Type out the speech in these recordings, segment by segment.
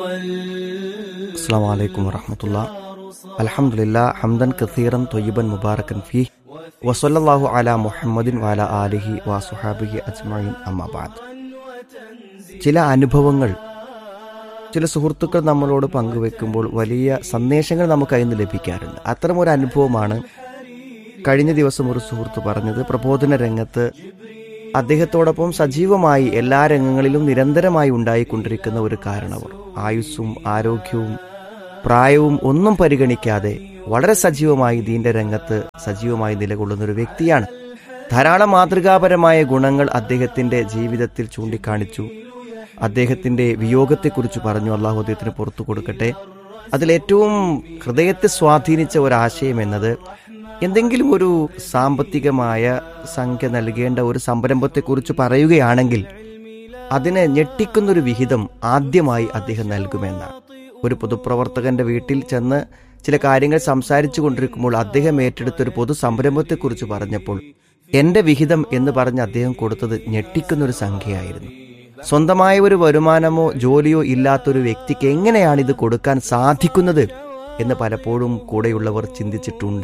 السلام عليكم ورحمة الله الحمد لله حمدا كثيرا طيبا مباركا فيه وصلى الله على محمد وعلى آله وصحابه أجمعين أما بعد ചില അനുഭവങ്ങൾ ചില സുഹൃത്തുക്കൾ നമ്മളോട് പങ്കുവെക്കുമ്പോൾ വലിയ സന്ദേശങ്ങൾ നമുക്ക് അതിൽ നിന്ന് ലഭിക്കാറുണ്ട് അത്തരമൊരു അനുഭവമാണ് കഴിഞ്ഞ ദിവസം ഒരു സുഹൃത്ത് പറഞ്ഞത് പ്രബോധന രംഗത്ത് അദ്ദേഹത്തോടൊപ്പം സജീവമായി എല്ലാ രംഗങ്ങളിലും നിരന്തരമായി ഉണ്ടായിക്കൊണ്ടിരിക്കുന്ന ഒരു കാരണവർ ആയുസ്സും ആരോഗ്യവും പ്രായവും ഒന്നും പരിഗണിക്കാതെ വളരെ സജീവമായി ദീന്റെ രംഗത്ത് സജീവമായി നിലകൊള്ളുന്ന ഒരു വ്യക്തിയാണ് ധാരാളം മാതൃകാപരമായ ഗുണങ്ങൾ അദ്ദേഹത്തിന്റെ ജീവിതത്തിൽ ചൂണ്ടിക്കാണിച്ചു അദ്ദേഹത്തിന്റെ വിയോഗത്തെക്കുറിച്ച് പറഞ്ഞു അള്ളാഹു അദ്ദേഹത്തിന് പുറത്തു കൊടുക്കട്ടെ അതിലേറ്റവും ഹൃദയത്തെ സ്വാധീനിച്ച ഒരാശയം എന്നത് എന്തെങ്കിലും ഒരു സാമ്പത്തികമായ സംഖ്യ നൽകേണ്ട ഒരു സംരംഭത്തെക്കുറിച്ച് പറയുകയാണെങ്കിൽ അതിനെ ഞെട്ടിക്കുന്നൊരു വിഹിതം ആദ്യമായി അദ്ദേഹം നൽകുമെന്നാണ് ഒരു പൊതുപ്രവർത്തകന്റെ വീട്ടിൽ ചെന്ന് ചില കാര്യങ്ങൾ സംസാരിച്ചു കൊണ്ടിരിക്കുമ്പോൾ അദ്ദേഹം ഏറ്റെടുത്തൊരു പൊതു സംരംഭത്തെക്കുറിച്ച് പറഞ്ഞപ്പോൾ എന്റെ വിഹിതം എന്ന് പറഞ്ഞ് അദ്ദേഹം കൊടുത്തത് ഞെട്ടിക്കുന്നൊരു സംഖ്യയായിരുന്നു സ്വന്തമായ ഒരു വരുമാനമോ ജോലിയോ ഇല്ലാത്തൊരു വ്യക്തിക്ക് എങ്ങനെയാണ് ഇത് കൊടുക്കാൻ സാധിക്കുന്നത് എന്ന് പലപ്പോഴും കൂടെയുള്ളവർ ചിന്തിച്ചിട്ടുണ്ട്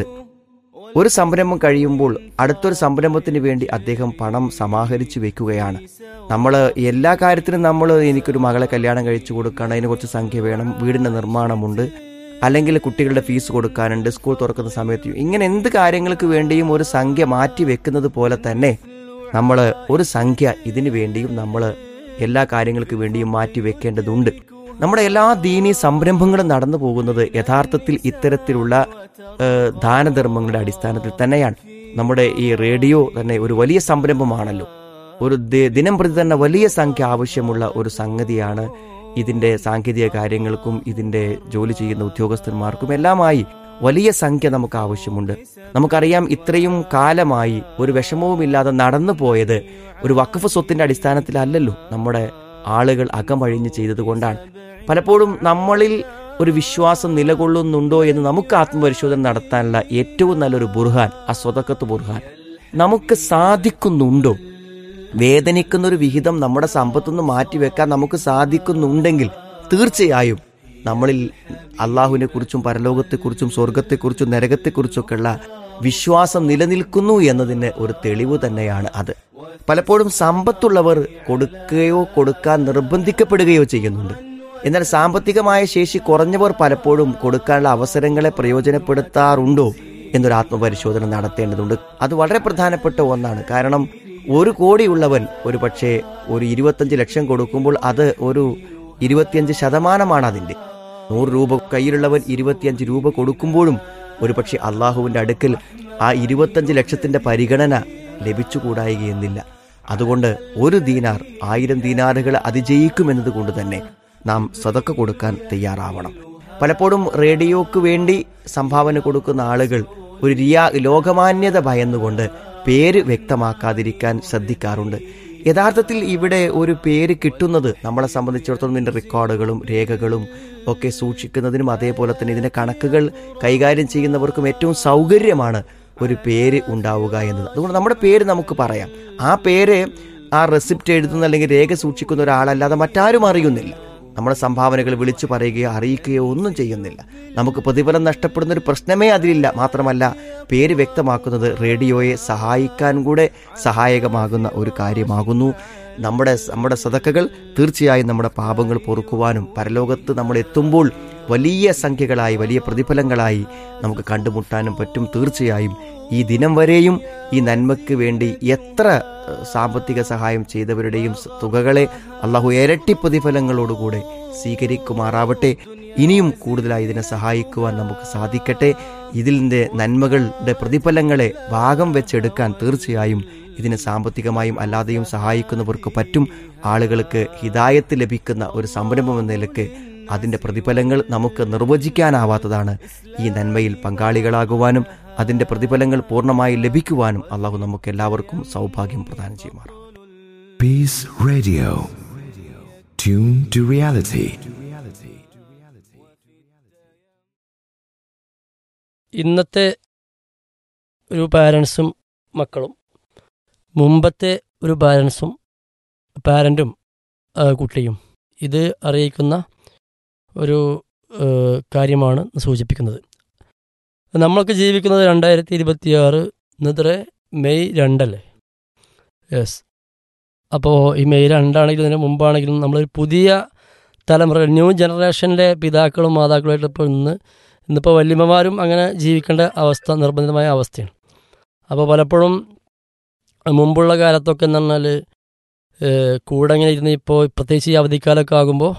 ഒരു സംരംഭം കഴിയുമ്പോൾ അടുത്തൊരു സംരംഭത്തിന് വേണ്ടി അദ്ദേഹം പണം സമാഹരിച്ചു വെക്കുകയാണ് നമ്മൾ എല്ലാ കാര്യത്തിനും നമ്മൾ എനിക്കൊരു മകളെ കല്യാണം കഴിച്ചു കൊടുക്കണം അതിന് കുറച്ച് സംഖ്യ വേണം വീടിന്റെ നിർമ്മാണമുണ്ട് അല്ലെങ്കിൽ കുട്ടികളുടെ ഫീസ് കൊടുക്കാനുണ്ട് സ്കൂൾ തുറക്കുന്ന സമയത്ത് ഇങ്ങനെ എന്ത് കാര്യങ്ങൾക്ക് വേണ്ടിയും ഒരു സംഖ്യ മാറ്റി വെക്കുന്നത് പോലെ തന്നെ നമ്മൾ ഒരു സംഖ്യ ഇതിനു വേണ്ടിയും നമ്മൾ എല്ലാ കാര്യങ്ങൾക്ക് വേണ്ടിയും മാറ്റി വെക്കേണ്ടതുണ്ട് നമ്മുടെ എല്ലാ ദീനീ സംരംഭങ്ങളും നടന്നു പോകുന്നത് യഥാർത്ഥത്തിൽ ഇത്തരത്തിലുള്ള ഏഹ്, ദാനധർമ്മങ്ങളുടെ അടിസ്ഥാനത്തിൽ തന്നെയാണ് നമ്മുടെ ഈ റേഡിയോ തന്നെ ഒരു വലിയ സംരംഭമാണല്ലോ ഒരു ദി- ദിനം പ്രതി തന്നെ വലിയ സംഖ്യ ആവശ്യമുള്ള ഒരു സംഗതിയാണ് ഇതിന്റെ സാങ്കേതിക കാര്യങ്ങൾക്കും ഇതിന്റെ ജോലി ചെയ്യുന്ന ഉദ്യോഗസ്ഥന്മാർക്കും എല്ലാമായി വലിയ സംഖ്യ നമുക്ക് ആവശ്യമുണ്ട് നമുക്കറിയാം ഇത്രയും കാലമായി ഒരു വിഷമവുമില്ലാതെ നടന്നു പോയത് ഒരു വഖഫ് സ്വത്തിന്റെ അടിസ്ഥാനത്തിലല്ലല്ലോ നമ്മുടെ ആളുകൾ അകമഴിഞ്ഞ് ചെയ്തതുകൊണ്ടാണ് പലപ്പോഴും നമ്മളിൽ ഒരു വിശ്വാസം നിലകൊള്ളുന്നുണ്ടോ എന്ന് നമുക്ക് ആത്മപരിശോധന നടത്താനുള്ള ഏറ്റവും നല്ലൊരു ബുർഹാൻ ആ സ്വതക്കത്ത് ബുർഹാൻ നമുക്ക് സാധിക്കുന്നുണ്ടോ വേദനിക്കുന്ന ഒരു വിഹിതം നമ്മുടെ സമ്പത്തുനിന്ന് മാറ്റിവെക്കാൻ നമുക്ക് സാധിക്കുന്നുണ്ടെങ്കിൽ തീർച്ചയായും നമ്മളിൽ അള്ളാഹുവിനെ കുറിച്ചും പരലോകത്തെക്കുറിച്ചും സ്വർഗത്തെക്കുറിച്ചും നരകത്തെക്കുറിച്ചൊക്കെയുള്ള വിശ്വാസം നിലനിൽക്കുന്നു എന്നതിന് ഒരു തെളിവ് തന്നെയാണ് അത് പലപ്പോഴും സമ്പത്തുള്ളവർ കൊടുക്കുകയോ കൊടുക്കാൻ നിർബന്ധിക്കപ്പെടുകയോ ചെയ്യുന്നുണ്ട് എന്നാൽ സാമ്പത്തികമായ ശേഷി കുറഞ്ഞവർ പലപ്പോഴും കൊടുക്കാനുള്ള അവസരങ്ങളെ പ്രയോജനപ്പെടുത്താറുണ്ടോ എന്നൊരു ആത്മപരിശോധന നടത്തേണ്ടതുണ്ട് അത് വളരെ പ്രധാനപ്പെട്ട ഒന്നാണ് കാരണം ഒരു കോടിയുള്ളവൻ ഒരു പക്ഷേ ഒരു ഇരുപത്തഞ്ച് ലക്ഷം കൊടുക്കുമ്പോൾ അത് ഒരു ഇരുപത്തിയഞ്ച് ശതമാനമാണ് അതിന്റെ നൂറ് രൂപ കയ്യിലുള്ളവൻ ഇരുപത്തിയഞ്ച് രൂപ കൊടുക്കുമ്പോഴും ഒരു പക്ഷേ അള്ളാഹുവിന്റെ അടുക്കൽ ആ ഇരുപത്തഞ്ച് ലക്ഷത്തിന്റെ പരിഗണന ലഭിച്ചുകൂടായികയെന്നില്ല അതുകൊണ്ട് ഒരു ദീനാർ ആയിരം ദീനാറുകൾ അതിജയിക്കുമെന്നത് കൊണ്ട് തന്നെ നാം സതക്ക കൊടുക്കാൻ തയ്യാറാവണം പലപ്പോഴും റേഡിയോക്ക് വേണ്ടി സംഭാവന കൊടുക്കുന്ന ആളുകൾ ഒരു റിയാ ലോകമാന്യത ഭയന്നുകൊണ്ട് പേര് വ്യക്തമാക്കാതിരിക്കാൻ ശ്രദ്ധിക്കാറുണ്ട് യഥാർത്ഥത്തിൽ ഇവിടെ ഒരു പേര് കിട്ടുന്നത് നമ്മളെ സംബന്ധിച്ചിടത്തോളം ഇതിന്റെ റെക്കോർഡുകളും രേഖകളും ഒക്കെ സൂക്ഷിക്കുന്നതിനും അതേപോലെ തന്നെ ഇതിന്റെ കണക്കുകൾ കൈകാര്യം ചെയ്യുന്നവർക്കും ഏറ്റവും സൗകര്യമാണ് ഒരു പേര് ഉണ്ടാവുക എന്നത് അതുകൊണ്ട് നമ്മുടെ പേര് നമുക്ക് പറയാം ആ പേര് ആ റെസിപ്റ്റ് എഴുതുന്ന അല്ലെങ്കിൽ രേഖ സൂക്ഷിക്കുന്ന ഒരാളല്ലാതെ മറ്റാരും അറിയുന്നില്ല നമ്മുടെ സംഭാവനകൾ വിളിച്ചു പറയുകയോ അറിയിക്കുകയോ ഒന്നും ചെയ്യുന്നില്ല നമുക്ക് പ്രതിഫലം നഷ്ടപ്പെടുന്ന ഒരു പ്രശ്നമേ അതിലില്ല മാത്രമല്ല പേര് വ്യക്തമാക്കുന്നത് റേഡിയോയെ സഹായിക്കാൻ കൂടെ സഹായകമാകുന്ന ഒരു കാര്യമാകുന്നു നമ്മുടെ നമ്മുടെ സതക്കകൾ തീർച്ചയായും നമ്മുടെ പാപങ്ങൾ പൊറുക്കുവാനും പരലോകത്ത് നമ്മൾ എത്തുമ്പോൾ വലിയ സംഖ്യകളായി വലിയ പ്രതിഫലങ്ങളായി നമുക്ക് കണ്ടുമുട്ടാനും പറ്റും തീർച്ചയായും ഈ ദിനം വരെയും ഈ നന്മയ്ക്ക് വേണ്ടി എത്ര ഏഹ്, സാമ്പത്തിക സഹായം ചെയ്തവരുടെയും സ- തുകകളെ അള്ളാഹു ഇരട്ടി പ്രതിഫലങ്ങളോടുകൂടെ സ്വീകരിക്കുമാറാവട്ടെ ഇനിയും കൂടുതലായി ഇതിനെ സഹായിക്കുവാൻ നമുക്ക് സാധിക്കട്ടെ ഇതിൻ്റെ നന്മകളുടെ പ്രതിഫലങ്ങളെ ഭാഗം വെച്ചെടുക്കാൻ തീർച്ചയായും ഇതിനെ സാമ്പത്തികമായും അല്ലാതെയും സഹായിക്കുന്നവർക്ക് പറ്റും ആളുകൾക്ക് ഹിതായത്ത് ലഭിക്കുന്ന ഒരു സംരംഭം എന്ന നിലക്ക് അതിന്റെ പ്രതിഫലങ്ങൾ നമുക്ക് നിർവചിക്കാനാവാത്തതാണ് ഈ നന്മയിൽ പങ്കാളികളാകുവാനും അതിന്റെ പ്രതിഫലങ്ങൾ പൂർണ്ണമായി ലഭിക്കുവാനും അള്ളാഹു നമുക്ക് എല്ലാവർക്കും സൗഭാഗ്യം പ്രദാനം ചെയ്യുമാറാം Peace Radio. Tune to reality. ഇന്നത്തെ ഒരു പാരൻസും മക്കളും മുമ്പത്തെ ഒരു പാരൻസും പാരൻറ്റും കുട്ടിയും ഇത് അറിയിക്കുന്ന ഒരു ഏഹ്, കാര്യമാണ് സൂചിപ്പിക്കുന്നത് നമ്മളൊക്കെ ജീവിക്കുന്നത് രണ്ടായിരത്തി ഇരുപത്തിയാറ് ഇന്നത്തെ മെയ് രണ്ടല്ലേ യെസ് അപ്പോൾ ഈ മെയ് രണ്ടാണെങ്കിലും ഇതിന് മുമ്പാണെങ്കിലും നമ്മളൊരു പുതിയ തലമുറ ന്യൂ ജനറേഷനിലെ പിതാക്കളും മാതാക്കളുമായിട്ട് ഇപ്പോൾ ഇന്ന് ഇന്നിപ്പോൾ വല്യമ്മമാരും അങ്ങനെ ജീവിക്കേണ്ട അവസ്ഥ നിർബന്ധിതമായ അവസ്ഥയാണ് അപ്പോൾ പലപ്പോഴും മുമ്പുള്ള കാലത്തൊക്കെ എന്ന് പറഞ്ഞാൽ ഏഹ്, കൂടെ ഇങ്ങനെ ഇരുന്ന് ഇപ്പോൾ പ്രത്യേകിച്ച് ഈ അവധിക്കാലമൊക്കെ ആകുമ്പോൾ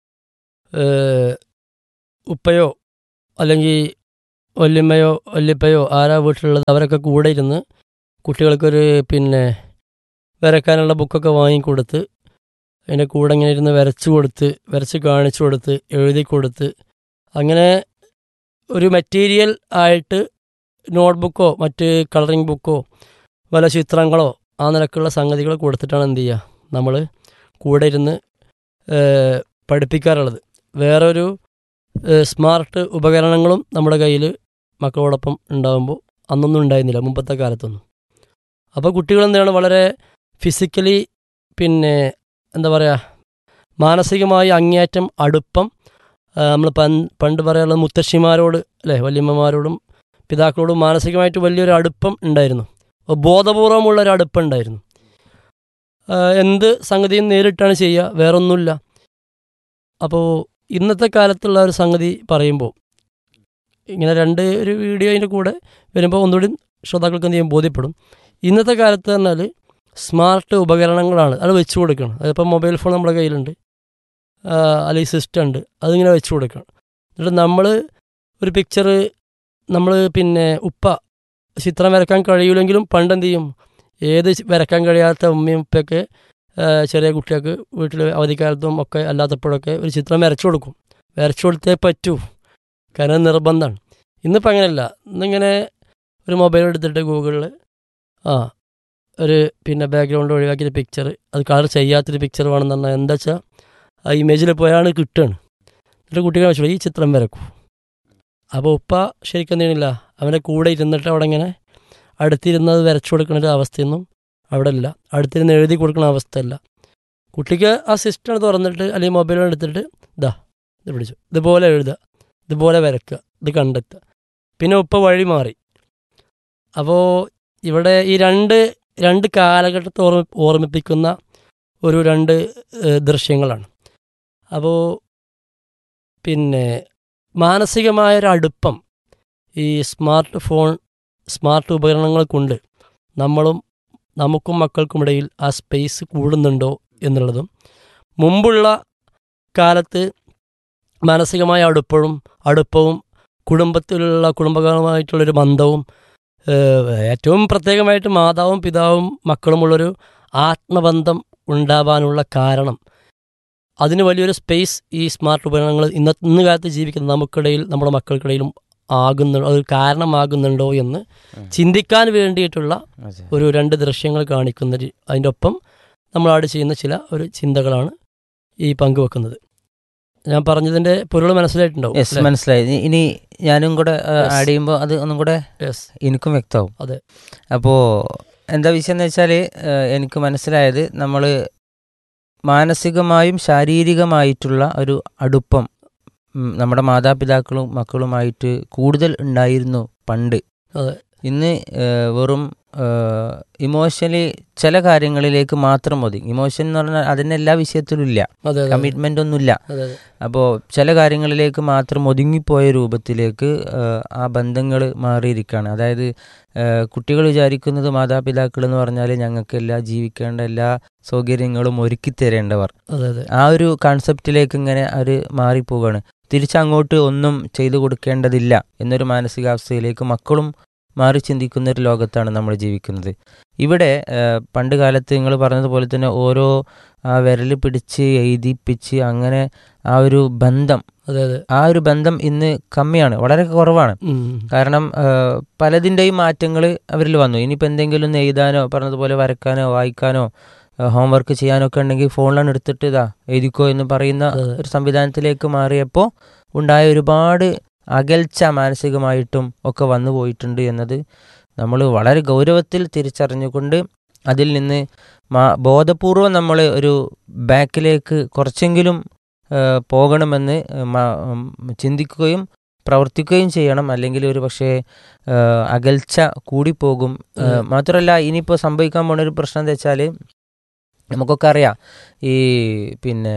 ഏഹ്, ഉപ്പയോ അല്ലെങ്കിൽ വല്യമ്മയോ വല്യപ്പയോ ആരാ വീട്ടിലുള്ളത് അവരൊക്കെ കൂടെ ഇരുന്ന് കുട്ടികൾക്കൊരു പിന്നെ വരക്കാനുള്ള ബുക്കൊക്കെ വാങ്ങിക്കൊടുത്ത് അതിൻ്റെ കൂടെ ഇങ്ങനെ ഇരുന്ന് വരച്ചു കൊടുത്ത് വരച്ച് കാണിച്ചു കൊടുത്ത് എഴുതി കൊടുത്ത് അങ്ങനെ ഒരു മെറ്റീരിയൽ ആയിട്ട് നോട്ട്ബുക്കോ മറ്റ് കളറിംഗ് ബുക്കോ വല്ല ചിത്രങ്ങളോ ആ നിലക്കുള്ള സംഗതികൾ കൊടുത്തിട്ടാണ് എന്ത് ചെയ്യുക നമ്മൾ കൂടെ ഇരുന്ന് ഏഹ്, പഠിപ്പിക്കാറുള്ളത് വേറൊരു ഏഹ്, സ്മാർട്ട് ഉപകരണങ്ങളും നമ്മുടെ കയ്യിൽ മക്കളോടൊപ്പം ഉണ്ടാകുമ്പോൾ അന്നൊന്നും ഉണ്ടായിരുന്നില്ല മുമ്പത്തെ കാലത്തൊന്നും അപ്പോൾ കുട്ടികൾ എന്താണ് വളരെ ഫിസിക്കലി പിന്നെ എന്താ പറയുക മാനസികമായി അങ്ങേയറ്റം അടുപ്പം നമ്മൾ പണ്ട് പറയാനുള്ളത് മുത്തശ്ശിമാരോട് അല്ലേ വല്യമ്മമാരോടും പിതാക്കളോടും മാനസികമായിട്ട് വലിയൊരു അടുപ്പം ഉണ്ടായിരുന്നു അപ്പോൾ ബോധപൂർവമുള്ള ഒരു അടുപ്പം ഉണ്ടായിരുന്നു ആ, എന്ത് സംഗതിയും നേരിട്ടാണ് ചെയ്യുക വേറൊന്നുമില്ല അപ്പോൾ ഇന്നത്തെ കാലത്തുള്ള ഒരു സംഗതി പറയുമ്പോൾ ഇങ്ങനെ രണ്ട് ഒരു വീഡിയോ അതിൻ്റെ കൂടെ വരുമ്പോൾ ഒന്നുകൂടി ശ്രോതാക്കൾക്ക് എന്ത് ചെയ്യും ബോധ്യപ്പെടും ഇന്നത്തെ കാലത്ത് പറഞ്ഞാൽ സ്മാർട്ട് ഉപകരണങ്ങളാണ് അത് വെച്ച് കൊടുക്കണം അതിപ്പോൾ മൊബൈൽ ഫോൺ നമ്മുടെ കയ്യിലുണ്ട് ആ, അല്ലെങ്കിൽ സിസ്റ്റം ഉണ്ട് അതിങ്ങനെ വെച്ച് കൊടുക്കണം എന്നിട്ട് നമ്മൾ ഒരു പിക്ചർ നമ്മൾ പിന്നെ ഉപ്പ ചിത്രം വരക്കാൻ കഴിയില്ലെങ്കിലും പണ്ട് എന്ത് ചെയ്യും ഏത് ചി- വരക്കാൻ കഴിയാത്ത ഉമ്മയും ഉപ്പയൊക്കെ ആ, ചെറിയ കുട്ടികൾക്ക് വീട്ടിൽ അവധിക്കാലത്തും ഒക്കെ അല്ലാത്തപ്പോഴൊക്കെ ഒരു ചിത്രം വരച്ചു കൊടുക്കും വരച്ചു കൊടുത്തേ പറ്റൂ കാരണം നിർബന്ധമാണ് ഇന്നിപ്പോൾ അങ്ങനെയല്ല ഇന്നിങ്ങനെ ഒരു മൊബൈൽ എടുത്തിട്ട് ഗൂഗിളിൽ ആ ഒരു പിന്നെ ബാക്ക്ഗ്രൗണ്ട് ഒഴിവാക്കിയ പിക്ചർ അത് കളർ ചെയ്യാത്തൊരു പിക്ചർ വേണമെന്ന് പറഞ്ഞാൽ എന്താ വെച്ചാൽ ആ ഇമേജിൽ പോയാണ് കിട്ടുകയാണ് എന്നിട്ട് കുട്ടികളെ വെച്ചോളൂ ഈ ചിത്രം വരക്കൂ അപ്പോൾ ഉപ്പ ശരിക്കും എന്ത് ചെയ്യണില്ല അവൻ്റെ കൂടെ ഇരുന്നിട്ട് അവിടെ ഇങ്ങനെ അടുത്തിരുന്നത് വരച്ചു കൊടുക്കുന്ന ഒരു അവസ്ഥയൊന്നും അവിടെ ഇല്ല അടുത്തിരുന്ന് എഴുതി കൊടുക്കുന്ന അവസ്ഥയല്ല കുട്ടിക്ക് ആ സിസ്റ്റം തുറന്നിട്ട് അല്ലെങ്കിൽ മൊബൈൽ എടുത്തിട്ട് ഇതാ ഇത് പിടിച്ചു ഇതുപോലെ എഴുതുക ഇതുപോലെ വരക്കുക ഇത് കണ്ടെത്തുക പിന്നെ ഉപ്പ വഴി മാറി അപ്പോൾ ഇവിടെ ഈ രണ്ട് രണ്ട് കാലഘട്ടത്തെ ഓർമ്മ ഓർമ്മിപ്പിക്കുന്ന ഒരു രണ്ട് ഏഹ്, ദൃശ്യങ്ങളാണ് അപ്പോൾ പിന്നെ മാനസികമായൊരു അടുപ്പം ഈ സ്മാർട്ട് ഫോൺ സ്മാർട്ട് ഉപകരണങ്ങൾ കൊണ്ട് നമ്മളും നമുക്കും മക്കൾക്കുമിടയിൽ ആ സ്പേസ് കൂടുന്നുണ്ടോ എന്നുള്ളതും മുമ്പുള്ള കാലത്ത് മാനസികമായ അടുപ്പവും അടുപ്പവും കുടുംബത്തിലുള്ള കുടുംബകരമായിട്ടുള്ളൊരു ബന്ധവും ഏഹ്, ഏറ്റവും പ്രത്യേകമായിട്ട് മാതാവും പിതാവും മക്കളുമുള്ളൊരു ആത്മബന്ധം ഉണ്ടാവാനുള്ള കാരണം അതിന് വലിയൊരു സ്പേസ് ഈ സ്മാർട്ട് ഉപകരണങ്ങൾ ഇന്ന ഇന്ന് കാലത്ത് ജീവിക്കുന്ന നമുക്കിടയിൽ നമ്മുടെ മക്കൾക്കിടയിലും ആകുന്നുണ്ടോ അത് കാരണമാകുന്നുണ്ടോ എന്ന് ചിന്തിക്കാൻ വേണ്ടിയിട്ടുള്ള ഒരു രണ്ട് ദൃശ്യങ്ങൾ കാണിക്കുന്ന ഒരു- അതിൻ്റെ ഒപ്പം നമ്മൾ ആഡ് ചെയ്യുന്ന ചില ഒരു ചിന്തകളാണ് ഈ പങ്കുവെക്കുന്നത് ഞാൻ പറഞ്ഞതിന്റെ പൊരുൾ മനസ്സിലായിട്ടുണ്ടാവും യെസ് മനസ്സിലായി ഇനി- ഇനി ഞാനും കൂടെ Yes. ആഡ് ചെയ്യുമ്പോൾ അത് ഒന്നും കൂടെ യെസ് എനിക്കും വ്യക്തമാവും അതെ. അപ്പോൾ എന്താ വിഷയം എന്ന് വെച്ചാൽ എനിക്ക് മനസ്സിലായത് നമ്മൾ മാനസികമായും ശാരീരികമായിട്ടുള്ള ഒരു അടുപ്പം ഉം, നമ്മുടെ മാതാപിതാക്കളും മക്കളുമായിട്ട് കൂടുതൽ ഉണ്ടായിരുന്നു പണ്ട് അതെ. ഇന്ന് ഏഹ്, വെറും ഇമോഷണലി ചില കാര്യങ്ങളിലേക്ക് മാത്രം മതി ഇമോഷൻ എന്ന് പറഞ്ഞാൽ അതിന് എല്ലാ വിഷയത്തിലും ഇല്ല അതെ അതെ കമ്മിറ്റ്മെൻ്റ് ഒന്നുമില്ല അതെ അതെ അപ്പോൾ ചില കാര്യങ്ങളിലേക്ക് മാത്രം ഒതുങ്ങിപ്പോയ രൂപത്തിലേക്ക് ആ, ആ ബന്ധങ്ങൾ മാറിയിരിക്കുകയാണ് അതായത് കുട്ടികൾ വിചാരിക്കുന്നത് മാതാപിതാക്കൾ എന്ന് പറഞ്ഞാൽ ഞങ്ങൾക്ക് എല്ലാ ജീവിക്കേണ്ട എല്ലാ സൗകര്യങ്ങളും ഒരുക്കി തരേണ്ടവർ അതെ അതെ ആ ഒരു കൺസെപ്റ്റിലേക്ക് ഇങ്ങനെ അവർ മാറിപ്പോവുകയാണ് തിരിച്ചങ്ങോട്ട് ഒന്നും ചെയ്തു കൊടുക്കേണ്ടതില്ല എന്നൊരു മാനസികാവസ്ഥയിലേക്ക് മക്കളും മാറി ചിന്തിക്കുന്ന ഒരു ലോകത്താണ് നമ്മൾ ജീവിക്കുന്നത് ഇവിടെ ആ, പണ്ട് കാലത്ത് നിങ്ങൾ പറഞ്ഞതുപോലെ തന്നെ ഓരോ ആ വിരൽ പിടിച്ച് എഴുതിപ്പിച്ച് അങ്ങനെ ആ ഒരു ബന്ധം അതെ അതെ ആ ഒരു ബന്ധം ഇന്ന് കമ്മിയാണ് വളരെ കുറവാണ് ഉം. കാരണം ആ, പലതിൻ്റെയും മാറ്റങ്ങൾ അവരിൽ വന്നു ഇനിയിപ്പോൾ എന്തെങ്കിലും ഒന്ന് എഴുതാനോ പറഞ്ഞതുപോലെ വരക്കാനോ വായിക്കാനോ ഹോംവർക്ക് ചെയ്യാനോ ഒക്കെ ഉണ്ടെങ്കിൽ ഫോണിലാണ് എടുത്തിട്ട് ഇതാ എഴുതിക്കോ എന്ന് പറയുന്ന അതെ. ഒരു സംവിധാനത്തിലേക്ക് മാറിയപ്പോൾ ഉണ്ടായ ഒരുപാട് അകൽച്ച മാനസികമായിട്ടും ഒക്കെ വന്നു പോയിട്ടുണ്ട് എന്നത് നമ്മൾ വളരെ ഗൗരവത്തിൽ തിരിച്ചറിഞ്ഞുകൊണ്ട് അതിൽ നിന്ന് മാ ബോധപൂർവം നമ്മൾ ഒരു ബാക്കിലേക്ക് കുറച്ചെങ്കിലും ആ, പോകണമെന്ന് മ- ഉം, ചിന്തിക്കുകയും പ്രവർത്തിക്കുകയും ചെയ്യണം അല്ലെങ്കിൽ ഒരു പക്ഷേ ആ, അകൽച്ച കൂടിപ്പോകും ആ, ഉം. മാത്രമല്ല ഇനിയിപ്പോൾ സംഭവിക്കാൻ പോണ ഒരു പ്രശ്നം എന്താ വെച്ചാൽ നമുക്കൊക്കെ അറിയാം ഈ പിന്നെ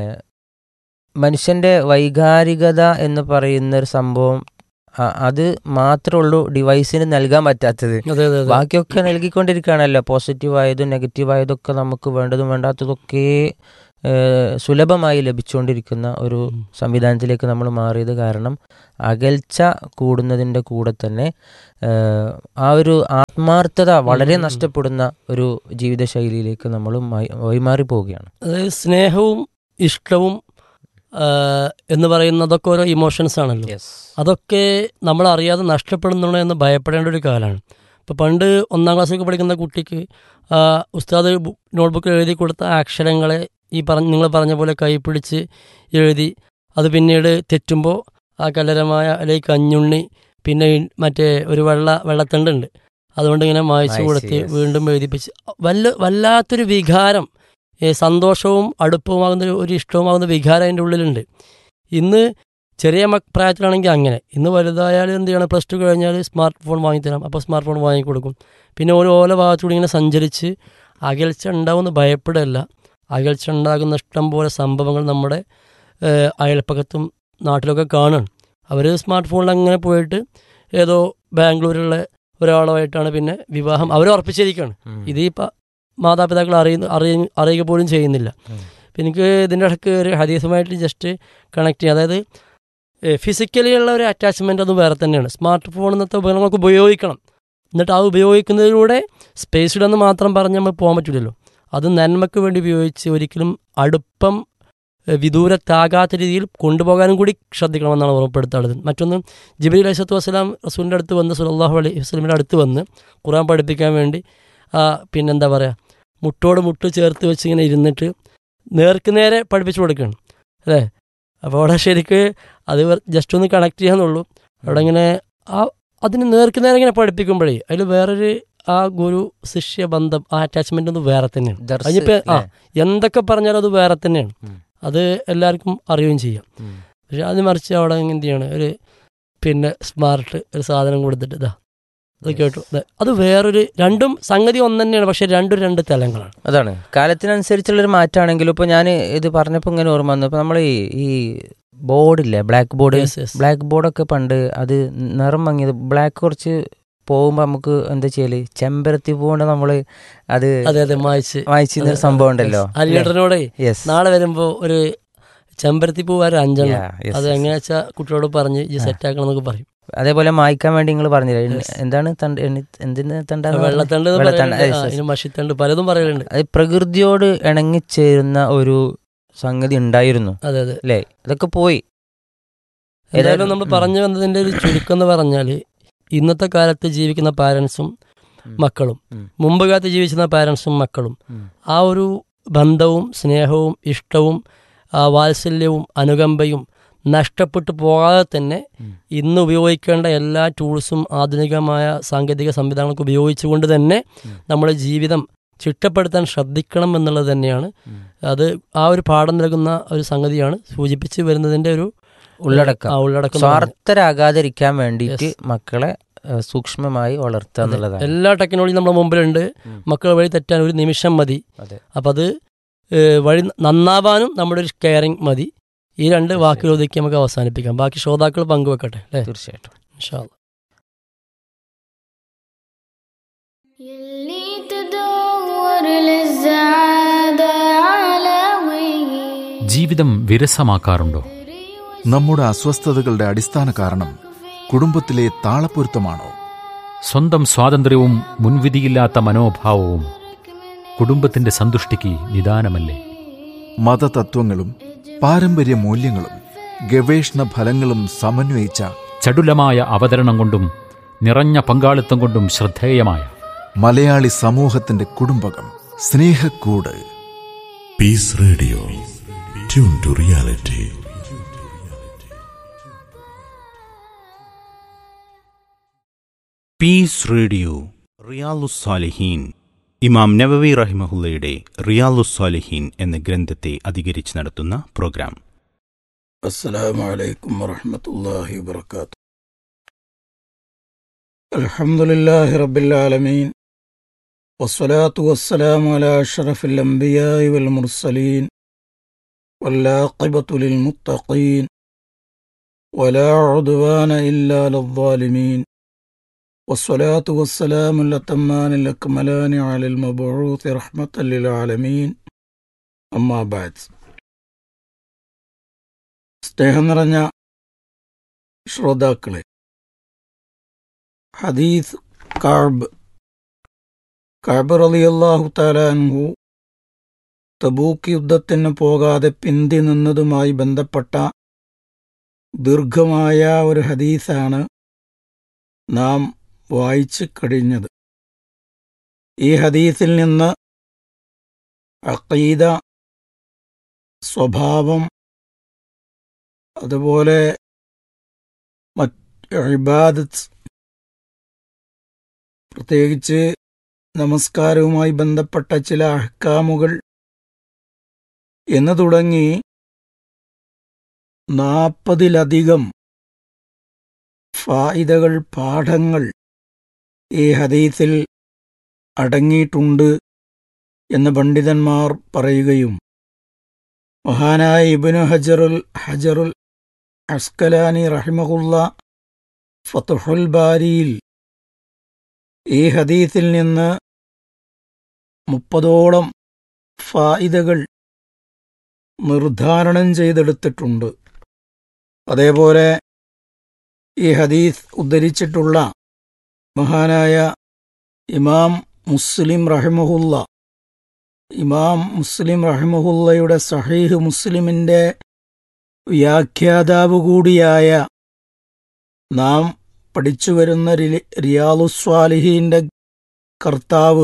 മനുഷ്യൻ്റെ വൈകാരികത എന്ന് പറയുന്ന ഒരു സംഭവം അ- അത് മാത്രമേ ഉള്ളൂ ഡിവൈസിന് നൽകാൻ പറ്റാത്തത് അതെ അതെ അതെ ബാക്കിയൊക്കെ നൽകിക്കൊണ്ടിരിക്കുകയാണല്ലോ പോസിറ്റീവ് ആയതും നെഗറ്റീവ് ആയതൊക്കെ നമുക്ക് വേണ്ടതും വേണ്ടാത്തതൊക്കെ ഏഹ്, സുലഭമായി ലഭിച്ചുകൊണ്ടിരിക്കുന്ന ഒരു ഉം. സംവിധാനത്തിലേക്ക് നമ്മൾ മാറിയത് കാരണം അകൽച്ച കൂടുന്നതിൻ്റെ കൂടെ തന്നെ ഏഹ്, ആ ഒരു ആത്മാർത്ഥത വളരെ ഉം. നഷ്ടപ്പെടുന്ന ഒരു ജീവിതശൈലിയിലേക്ക് നമ്മൾ മായി- വഴിമാറി പോവുകയാണ് അതായത് സ്നേഹവും ഇഷ്ടവും ആ, എന്ന് പറയുന്നതൊക്കെ ഓരോ ഇമോഷൻസ് ആണല്ലോ അതൊക്കെ നമ്മൾ അറിയാതെ നഷ്ടപ്പെടുന്നുണ്ടോ എന്ന് ഭയപ്പെടേണ്ട ഒരു കാലമാണ് ഇപ്പോൾ പണ്ട് ഒന്നാം ക്ലാസ്സിലൊക്കെ പഠിക്കുന്ന കുട്ടിക്ക് ആ, ഉസ്താദ് ബു- നോട്ട്ബുക്കിൽ എഴുതി കൊടുത്ത അക്ഷരങ്ങളെ ഈ പറഞ്ഞ നിങ്ങൾ പറഞ്ഞ പോലെ കൈ പിടിച്ച് എഴുതി അത് പിന്നീട് തെറ്റുമ്പോൾ ആ കലരമായ അല്ലെങ്കിൽ കഞ്ഞുണ്ണി പിന്നെ ഈ മറ്റേ ഒരു വെള്ള വെള്ളത്തണ്ടുണ്ട് അതുകൊണ്ട് ഇങ്ങനെ മായ്ച്ചു മായ്ച്ച്, കൊടുത്ത് yes. വീണ്ടും എഴുതിപ്പിച്ച് വല്ല വല്ലാത്തൊരു വികാരം ഏ, സന്തോഷവും അടുപ്പവുമാകുന്ന ഒരു- ഒരു ഇഷ്ടവുമാകുന്ന വികാരം അതിൻ്റെ ഉള്ളിലുണ്ട് ഇന്ന് ചെറിയ മക് പ്രായത്തിലാണെങ്കിൽ അങ്ങനെ ഇന്ന് വലുതായാലും എന്ത് ചെയ്യണം പ്ലസ് ടു കഴിഞ്ഞാൽ സ്മാർട്ട് ഫോൺ വാങ്ങിത്തരാം അപ്പോൾ സ്മാർട്ട് ഫോൺ വാങ്ങിക്കൊടുക്കും പിന്നെ ഒരു ഓല ഭാഗത്തൂടെ ഇങ്ങനെ സഞ്ചരിച്ച് അകൽച്ച ഉണ്ടാവുമെന്ന് ഭയപ്പെടല്ല അകൽച്ച ഉണ്ടാകുന്ന ഇഷ്ടം പോലെ സംഭവങ്ങൾ നമ്മുടെ ഏഹ്, അയൽപ്പക്കത്തും നാട്ടിലൊക്കെ കാണുകയാണ് അവർ സ്മാർട്ട് ഫോണിൽ അങ്ങനെ പോയിട്ട് ഏതോ ബാംഗ്ലൂരിലുള്ള ഒരാളുമായിട്ടാണ് പിന്നെ വിവാഹം അവർ ഉറപ്പിച്ചിരിക്കുകയാണ് ഇത് ഇപ്പം മാതാപിതാക്കൾ അറിയുന്ന അറിയ അറിയുക പോലും ചെയ്യുന്നില്ല ഉം. അപ്പം എനിക്ക് ഇതിൻ്റെ ഇടയ്ക്ക് ഒരു ഹദീസുമായിട്ട് ജസ്റ്റ് കണക്ട് ചെയ്യുക അതായത് ഫിസിക്കലി ഉള്ള ഒരു അറ്റാച്ച്മെൻ്റ് അത് വേറെ തന്നെയാണ് സ്മാർട്ട് ഫോൺ എന്നത്തെ ഉപകരണങ്ങൾക്ക് ഉപയോഗിക്കണം എന്നിട്ട് ആ ഉപയോഗിക്കുന്നതിലൂടെ സ്പേസ് ഇടെന്ന് മാത്രം പറഞ്ഞ് നമ്മൾ പോകാൻ പറ്റില്ലല്ലോ അത് നന്മയ്ക്ക് വേണ്ടി ഉപയോഗിച്ച് ഒരിക്കലും അടുപ്പം ഏഹ്, വിദൂരത്താകാത്ത രീതിയിൽ കൊണ്ടുപോകാനും കൂടി ശ്രദ്ധിക്കണമെന്നാണ് ഓർമ്മപ്പെടുത്താറുള്ളത് മറ്റൊന്ന് ജിബിലി അലൈസത്തു വസ്സലാം റസൂലിൻ്റെ അടുത്ത് വന്ന് സുലല്ലാഹു അലൈഹി വസ്ലമിൻ്റെ അടുത്ത് വന്ന് ഖുറാൻ പഠിപ്പിക്കാൻ വേണ്ടി ആ, പിന്നെന്താ പറയുക മുട്ടോട് മുട്ട് ചേർത്ത് വെച്ച് ഇങ്ങനെ ഇരുന്നിട്ട് നേർക്ക് നേരെ പഠിപ്പിച്ചു കൊടുക്കുകയാണ് അല്ലേ അപ്പോൾ അവിടെ ശരിക്ക് അത് ജസ്റ്റ് ഒന്ന് കണക്ട് ചെയ്യാന്നുള്ളൂ അവിടെ ഇങ്ങനെ ആ അതിന് നേർക്ക് നേരെ ഇങ്ങനെ പഠിപ്പിക്കുമ്പോഴേ അതിൽ വേറൊരു ആ ഗുരു ശിഷ്യ ബന്ധം ആ അറ്റാച്ച്മെന്റ് ഒന്ന് വേറെ തന്നെയാണ് ദർസ് അതിനിപ്പോ ആ അല്ലേ? എന്തൊക്കെ പറഞ്ഞാലും അത് വേറെ തന്നെയാണ് ഉം. അത് എല്ലാവർക്കും അറിയുകയും ചെയ്യാം ഉം. പക്ഷെ അത് മറിച്ച് അവിടെ എന്ത് ചെയ്യാണ് ഒരു പിന്നെ സ്മാർട്ട് ഒരു സാധനം കൊടുത്തിട്ട് ഇതാ അത് കേട്ടു ദേ, അത് വേറൊരു രണ്ടും സംഗതി ഒന്ന് തന്നെയാണ് പക്ഷെ രണ്ടും രണ്ട് തലങ്ങളാണ് അതാണ് കാലത്തിനനുസരിച്ചുള്ളൊരു മാറ്റമാണെങ്കിലും ഇപ്പോൾ ഞാൻ ഇത് പറഞ്ഞപ്പോൾ ഇങ്ങനെ ഓർമ്മ വന്നു ഇപ്പോൾ നമ്മൾ ഈ ഈ ബോർഡില്ലേ black board Yes, yes. Black ബോർഡൊക്കെ പണ്ട് അത് നിറം മങ്ങിയത് ബ്ലാക്ക് കുറച്ച് പോകുമ്പോൾ നമുക്ക് എന്താ ചെയ്യല് ചെമ്പരത്തി പൂകൊണ്ട് നമ്മൾ അത് അതെ അതെ മായ്ച്ച് വായിച്ചിരുന്ന ഒരു സംഭവം ഉണ്ടല്ലോ ആ ലീഡറിനോടെ യെസ് നാളെ വരുമ്പോ ഒരു ചെമ്പരത്തി പൂ വരെ അഞ്ചെണ്ണം അത് എങ്ങനെയാ വെച്ചാൽ കുട്ടിയോട് പറഞ്ഞ് ഈ സെറ്റ് ആക്കണം എന്നൊക്കെ പറയും അതേപോലെ മായ്ക്കാൻ വേണ്ടി നിങ്ങൾ പറഞ്ഞില്ലേ എണ്ണി- Yes. എന്താണ് തണ്ട് എണ്ണി എന്തിന് തണ്ടാന്ന് പറഞ്ഞത്? വെള്ളത്തണ്ട് എന്ന് വെള്ളത്തണ്ട്, പറയലുണ്ട്. yes, ആ, yes. ഇനി മഷിത്തണ്ട് പലതും പറയലുണ്ട് അത് പ്രകൃതിയോട് ഇണങ്ങിച്ചേരുന്ന ഒരു സംഗതി ഉണ്ടായിരുന്നു അതെ അതെ അല്ലേ അതൊക്കെ പോയി എന്തായാലും ഏതായാലും, നമ്മൾ ഉം. പറഞ്ഞു വന്നതിന്റെ ഒരു ചുരുക്കം എന്ന് പറഞ്ഞാൽ ഇന്നത്തെ കാലത്ത് ജീവിക്കുന്ന പാരൻസും ഉം. മക്കളും ഉം. മുമ്പ് കാലത്ത് ജീവിച്ചിരുന്ന പാരൻസും മക്കളും ഉം. ആ ഒരു ബന്ധവും സ്നേഹവും ഇഷ്ടവും ആ വാത്സല്യവും അനുകമ്പയും നഷ്ടപ്പെട്ടു പോകാതെ തന്നെ ഉം. ഇന്ന് ഉപയോഗിക്കേണ്ട എല്ലാ ടൂൾസും ആധുനികമായ സാങ്കേതിക സംവിധാനങ്ങളൊക്കെ ഉപയോഗിച്ചുകൊണ്ട് തന്നെ ഉം. നമ്മുടെ ജീവിതം ചിട്ടപ്പെടുത്താൻ ശ്രദ്ധിക്കണം എന്നുള്ളത് തന്നെയാണ് ഉം. അത് ആ ഒരു പാഠം നൽകുന്ന ഒരു സംഗതിയാണ് സൂചിപ്പിച്ച് വരുന്നതിന്റെ ഒരു ഉള്ളടക്കം ആ ഉള്ളടക്കം എന്ന് പറയുന്നത്. സ്വാർത്ഥരാകാതിരിക്കാൻ വേണ്ടിയിട്ട് Yes. മക്കളെ ഏഹ്, സൂക്ഷ്മമായി വളർത്തുക അതെ. എന്നുള്ളതാണ് എല്ലാ ടെക്നോളജിയും നമ്മുടെ മുമ്പിലുണ്ട് ഉം. മക്കൾ വഴി തെറ്റാൻ ഒരു നിമിഷം മതി അതെ. അപ്പം അത് ഏഹ്, വഴി നന്നാവാനും നമ്മുടെ ഒരു കെയറിങ് മതി ഈ രണ്ട് തീർച്ചയായും. വാക്കുകൾ ഒതുക്കി നമുക്ക് അവസാനിപ്പിക്കാം ബാക്കി ശ്രോതാക്കൾ പങ്കുവെക്കട്ടെ അല്ലേ തീർച്ചയായിട്ടും ഇൻഷാ അള്ളാ. يلي تدور للسعادة علوية ജീവിതം വിരസമാക്കാറുണ്ടോ നമ്മുടെ അസ്വസ്ഥതകളുടെ അടിസ്ഥാന കാരണം കുടുംബത്തിലെ താളപ്പൊരുത്തമാണോ സ്വന്തം സ്വാതന്ത്ര്യവും മുൻവിധിയില്ലാത്ത മനോഭാവവും കുടുംബത്തിന്റെ സന്തുഷ്ടിക്ക് നിദാനമല്ലേ മതതത്വങ്ങളും പാരമ്പര്യ മൂല്യങ്ങളും ഗവേഷണ ഫലങ്ങളും സമന്വയിച്ച ചടുലമായ അവതരണം കൊണ്ടും നിറഞ്ഞ പങ്കാളിത്തം കൊണ്ടും ശ്രദ്ധേയമായ മലയാളി സമൂഹത്തിന്റെ കുടുംബകം സ്നേഹക്കൂട് Peace Radio. Tune to reality. Peace radio റിയാലുസ്സാലിഹീൻ ഇമാം നവവി റഹിമഹുല്ലയുടെ റിയാലുസ്സാലിഹീൻ എന്ന ഗ്രന്ഥത്തെ അധികരിച്ച് നടത്തുന്ന പ്രോഗ്രാം السلام عليكم ورحمة الله وبركاته الحمد لله رب العالمين والصلاة والسلام على أشرف الأنبياء والمرسلين والعاقبة للمتقين ولا عدوان إلا على الظالمين والصلاة والسلام الأتمان الأكملان على المبعوث رحمة للعالمين أما بعد സ്നേഹം നിറഞ്ഞ ശ്രോതാക്കളെ ഹദീസ് കാബ് കാബ് റളിയല്ലാഹു താലാൻഹു തബൂക്ക് യുദ്ധത്തിന് പോകാതെ പിന്തി നിന്നതുമായി ബന്ധപ്പെട്ട ദീർഘമായ ഒരു ഹദീസാണ് നാം വായിച്ചു കഴിഞ്ഞത് ഈ ഹദീസിൽ നിന്ന് അഖീദ സ്വഭാവം അതുപോലെ മറ്റ് ഇബാദത്ത് പ്രത്യേകിച്ച് നമസ്കാരവുമായി ബന്ധപ്പെട്ട ചില അഹ്കാമുകൾ എന്ന് തുടങ്ങി നാൽപ്പതിലധികം ഫായിദകൾ പാഠങ്ങൾ ഈ ഹദീസിൽ അടങ്ങിയിട്ടുണ്ട് എന്ന് പണ്ഡിതന്മാർ പറയുകയും മഹാനായ ഇബ്നു ഹജറുൽ ഹജറുൽ അസ്കലാനി റഹിമഹുല്ല ഫത്തുഹുൽ ബാരിയിൽ ഈ ഹദീസിൽ നിന്ന് മുപ്പതോളം ഫായിദകൾ നിർദ്ധാരണം ചെയ്തെടുത്തിട്ടുണ്ട് അതേപോലെ ഈ ഹദീസ് ഉദ്ധരിച്ചിട്ടുള്ള മഹാനായ ഇമാം മുസ്ലിം റഹിമഹുല്ല ഇമാം മുസ്ലിം റഹിമഹുല്ലയുടെ സഹീഹ് മുസ്ലിമിൻ്റെ വ്യാഖ്യാതാവ് കൂടിയായ നാം പഠിച്ചു വരുന്ന റിയാലുസ്വാലിഹീൻ്റെ കർത്താവ്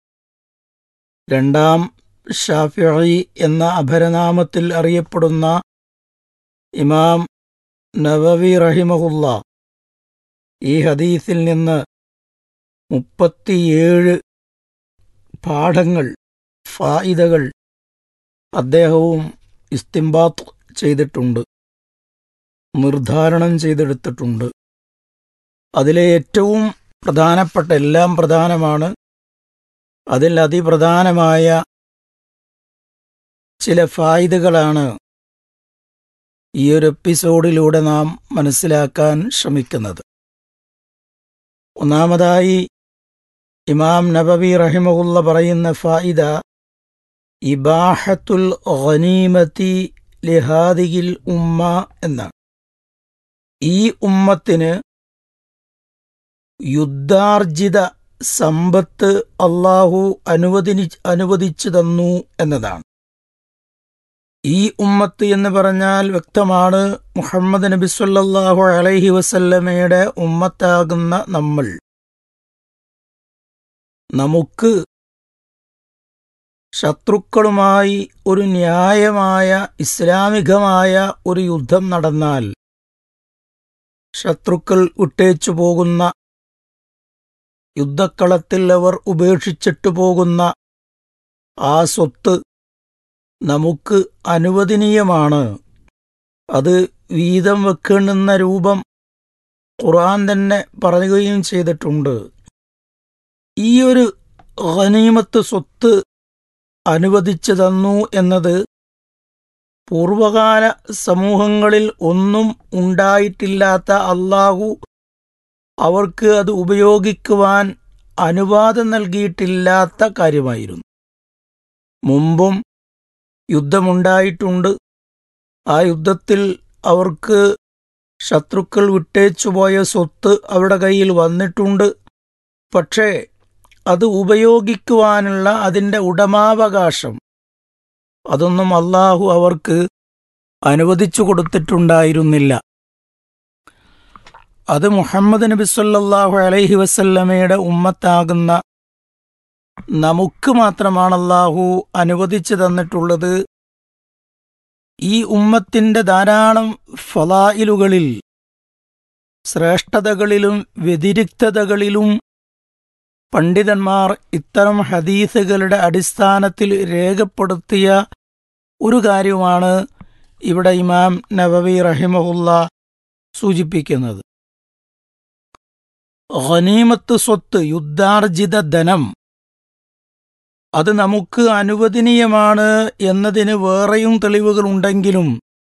രണ്ടാം ഷാഫിഈ എന്ന അപരനാമത്തിൽ അറിയപ്പെടുന്ന ഇമാം നവവി റഹിമഹുല്ല ഈ ഹദീസിൽ നിന്ന് മുപ്പത്തിയേഴ് പാഠങ്ങൾ ഫായിദകൾ അദ്ദേഹവും ഇസ്തിംബാത്ത് ചെയ്തിട്ടുണ്ട് നിർദ്ധാരണം ചെയ്തെടുത്തിട്ടുണ്ട് അതിലെ ഏറ്റവും പ്രധാനപ്പെട്ട എല്ലാം പ്രധാനമാണ് അതിൽ അതിപ്രധാനമായ ചില ഫായിദകളാണ് ഈ ഒരു എപ്പിസോഡിലൂടെ നാം മനസ്സിലാക്കാൻ ശ്രമിക്കുന്നത് ഒന്നാമതായി ഇമാം നബവി റഹിമഹുല്ല പറയുന്ന ഫായിദ ഇബാഹത്തുൽ ഖനീമത്തി ലിഹാദിയിൽ ഉമ്മ എന്നാണ് ഈ ഉമ്മത്തിന് യുദ്ധാർജിത സമ്പത്ത് അള്ളാഹു അനുവദി അനുവദിച്ചു തന്നു എന്നതാണ് ഈ ഉമ്മത്ത് എന്ന് പറഞ്ഞാൽ വ്യക്തമാണ് മുഹമ്മദ് നബി സല്ലല്ലാഹു അലൈഹി വസല്ലമയുടെ ഉമ്മത്താകുന്ന നമ്മൾ നമുക്ക് ശത്രുക്കളുമായി ഒരു ന്യായമായ ഇസ്ലാമികമായ ഒരു യുദ്ധം നടന്നാൽ ശത്രുക്കൾ വിട്ടേച്ചു പോകുന്ന യുദ്ധക്കളത്തിൽ അവർ ഉപേക്ഷിച്ചിട്ടു പോകുന്ന ആ സ്വത്ത് നമുക്ക് അനുവദനീയമാണ് അത് വീതം വെക്കേണ്ടുന്ന രൂപം ഖുർആൻ തന്നെ പറയുകയും ചെയ്തിട്ടുണ്ട് ഈ ഒരു ഖനീമത്ത് സ്വത്ത് അനുവദിച്ചു തന്നു എന്നത് പൂർവകാല സമൂഹങ്ങളിൽ ഒന്നും ഉണ്ടായിട്ടില്ലാത്ത അള്ളാഹു അവർക്ക് അത് ഉപയോഗിക്കുവാൻ അനുവാദം നൽകിയിട്ടില്ലാത്ത കാര്യമായിരുന്നു മുമ്പും യുദ്ധമുണ്ടായിട്ടുണ്ട് ആ യുദ്ധത്തിൽ അവർക്ക് ശത്രുക്കൾ വിട്ടേച്ചുപോയ സ്വത്ത് അവരുടെ കയ്യിൽ വന്നിട്ടുണ്ട് പക്ഷേ അത് ഉപയോഗിക്കുവാനുള്ള അതിൻ്റെ ഉടമാവകാശം അതൊന്നും അള്ളാഹു അവർക്ക് അനുവദിച്ചു കൊടുത്തിട്ടുണ്ടായിരുന്നില്ല അത് മുഹമ്മദ് നബി സല്ലല്ലാഹു അലൈഹി വസല്ലമയുടെ ഉമ്മത്താകുന്ന നമുക്ക് മാത്രമാണ് അള്ളാഹു അനുവദിച്ചു തന്നിട്ടുള്ളത് ഈ ഉമ്മത്തിന്റെ ധാരാളം ഫലായിലുകളിൽ ശ്രേഷ്ഠതകളിലും വ്യതിരിക്തതകളിലും പണ്ഡിതന്മാർ ഇത്തരം ഹദീസുകളുടെ അടിസ്ഥാനത്തിൽ രേഖപ്പെടുത്തിയ ഒരു കാര്യമാണ് ഇവിടെ ഇമാം നബവി റഹിമഹുല്ല സൂചിപ്പിക്കുന്നത് ഖനീമത്ത് സ്വത്ത് യുദ്ധാർജിത ധനം അത് നമുക്ക് അനുവദനീയമാണ് എന്നതിന് വേറെയും തെളിവുകളുണ്ടെങ്കിലും